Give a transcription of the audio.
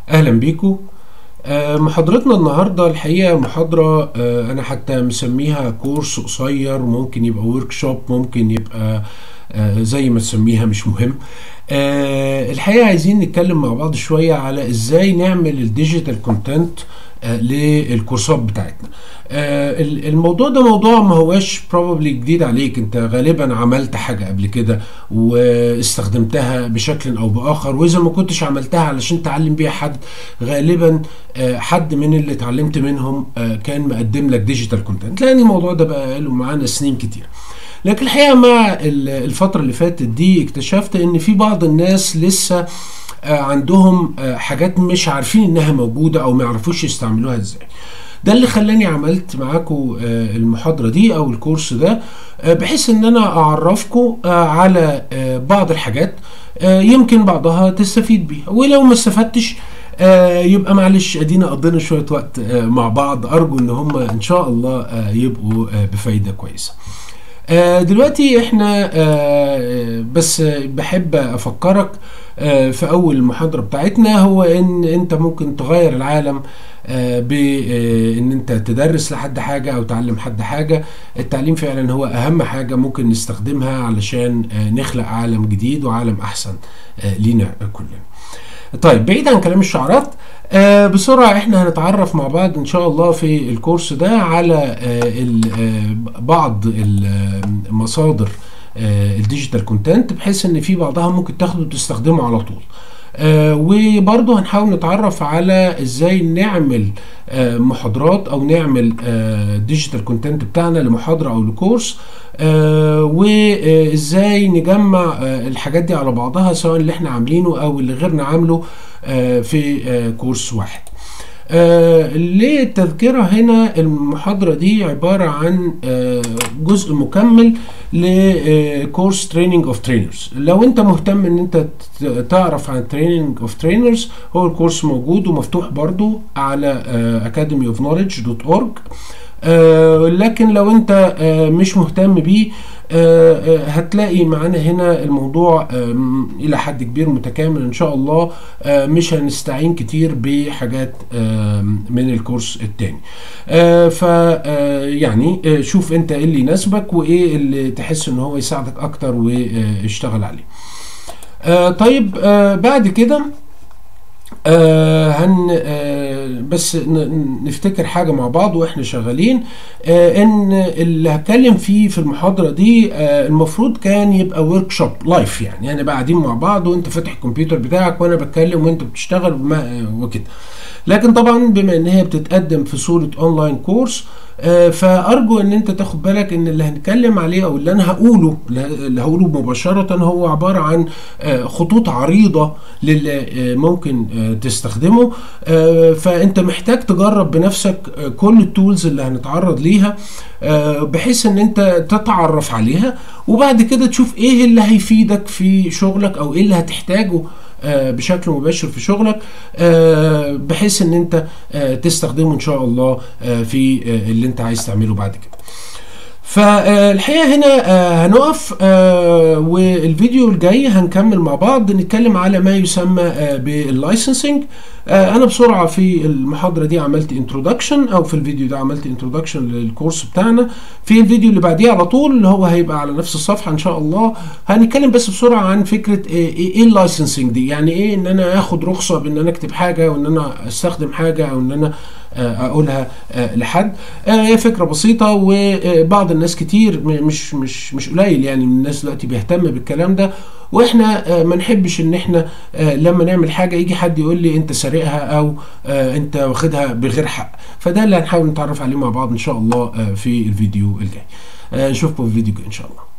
اهلا بيكم آه، محاضرتنا النهارده الحقيقه محاضره آه، انا حتى مسميها كورس قصير ممكن يبقى ورك شوب ممكن يبقى آه، زي ما تسميها مش مهم آه، الحقيقه عايزين نتكلم مع بعض شويه على ازاي نعمل الديجيتال كونتنت للكورسات بتاعتنا آه، ال- الموضوع ده موضوع ما هواش probably جديد عليك انت غالبا عملت حاجة قبل كده واستخدمتها بشكل او باخر واذا ما كنتش عملتها علشان تعلم بيها حد غالبا آه، حد من اللي اتعلمت منهم آه، كان مقدم لك ديجيتال كونتنت لان الموضوع ده بقى له معانا سنين كتير لكن الحقيقه مع ال- الفتره اللي فاتت دي اكتشفت ان في بعض الناس لسه آه، عندهم آه، حاجات مش عارفين انها موجوده او ما يعرفوش يستعملوها ازاي ده اللي خلاني عملت معاكم آه، المحاضره دي او الكورس ده آه، بحيث ان انا اعرفكم آه، على آه، بعض الحاجات آه، يمكن بعضها تستفيد بيها ولو ما استفدتش آه، يبقى معلش ادينا قضينا شويه وقت آه، مع بعض ارجو ان هم ان شاء الله آه، يبقوا آه، بفايده كويسه آه، دلوقتي احنا آه، بس بحب افكرك آه، في اول محاضرة بتاعتنا هو ان انت ممكن تغير العالم بان انت تدرس لحد حاجة او تعلم حد حاجة التعليم فعلا هو اهم حاجة ممكن نستخدمها علشان آه، نخلق عالم جديد وعالم احسن آه، لينا كلنا طيب بعيد عن كلام الشعارات آه بسرعة احنا هنتعرف مع بعض ان شاء الله في الكورس ده على آه ال- آه بعض المصادر آه الديجيتال كونتنت بحيث ان في بعضها ممكن تاخده وتستخدمه على طول آه وبرضه هنحاول نتعرف على ازاي نعمل آه محاضرات او نعمل ديجيتال كونتنت بتاعنا لمحاضرة او لكورس آه وازاي نجمع آه الحاجات دي على بعضها سواء اللي احنا عاملينه او اللي غيرنا عامله آه في آه كورس واحد آه للتذكرة هنا المحاضرة دي عبارة عن آه جزء مكمل لكورس تريننج اوف ترينرز لو انت مهتم ان انت ت- تعرف عن تريننج اوف ترينرز هو الكورس موجود ومفتوح برضو على academy of knowledge.org آه، لكن لو انت آه، مش مهتم بيه آه، آه، هتلاقي معانا هنا الموضوع آم، الى حد كبير متكامل ان شاء الله آه، مش هنستعين كتير بحاجات آم، من الكورس التاني ف يعني آه، شوف انت ايه اللي يناسبك وايه اللي تحس ان هو يساعدك اكتر واشتغل عليه آه، طيب آه، بعد كده آه هن آه بس ن- ن- نفتكر حاجة مع بعض واحنا شغالين آه ان اللي هتكلم فيه في المحاضرة دي آه المفروض كان يبقى ورك شوب لايف يعني يعني بقى قاعدين مع بعض وانت فاتح الكمبيوتر بتاعك وانا بتكلم وانت بتشتغل وما آه وكده لكن طبعا بما ان هي بتتقدم في صورة اونلاين كورس آه، فارجو ان انت تاخد بالك ان اللي هنتكلم عليه او اللي انا هقوله اللي هقوله مباشرة هو عبارة عن آه، خطوط عريضة للي آه، ممكن آه، تستخدمه آه، فانت محتاج تجرب بنفسك آه، كل التولز اللي هنتعرض ليها آه، بحيث ان انت تتعرف عليها وبعد كده تشوف ايه اللي هيفيدك في شغلك او ايه اللي هتحتاجه آه، بشكل مباشر في شغلك آه، بحيث ان انت آه، تستخدمه ان شاء الله آه، في آه، اللي انت عايز تعمله بعد كده فالحقيقه هنا آه، هنقف آه، والفيديو الجاي هنكمل مع بعض نتكلم على ما يسمى آه، باللايسنسنج آه، انا بسرعه في المحاضره دي عملت انترودكشن او في الفيديو ده عملت انترودكشن للكورس بتاعنا في الفيديو اللي بعديه على طول اللي هو هيبقى على نفس الصفحه ان شاء الله هنتكلم بس بسرعه عن فكره ايه ايه اللايسنسنج دي يعني ايه ان انا اخد رخصه بان انا اكتب حاجه وان انا استخدم حاجه او ان انا آه، اقولها آه، لحد آه، هي فكره بسيطه وبعض الناس كتير م- مش مش مش قليل يعني من الناس دلوقتي بيهتم بالكلام ده واحنا آه، ما نحبش ان احنا آه، لما نعمل حاجه يجي حد يقول لي انت سارقها او آه، انت واخدها بغير حق فده اللي هنحاول نتعرف عليه مع بعض ان شاء الله آه، في الفيديو الجاي آه، نشوفكم في الفيديو الجاي ان شاء الله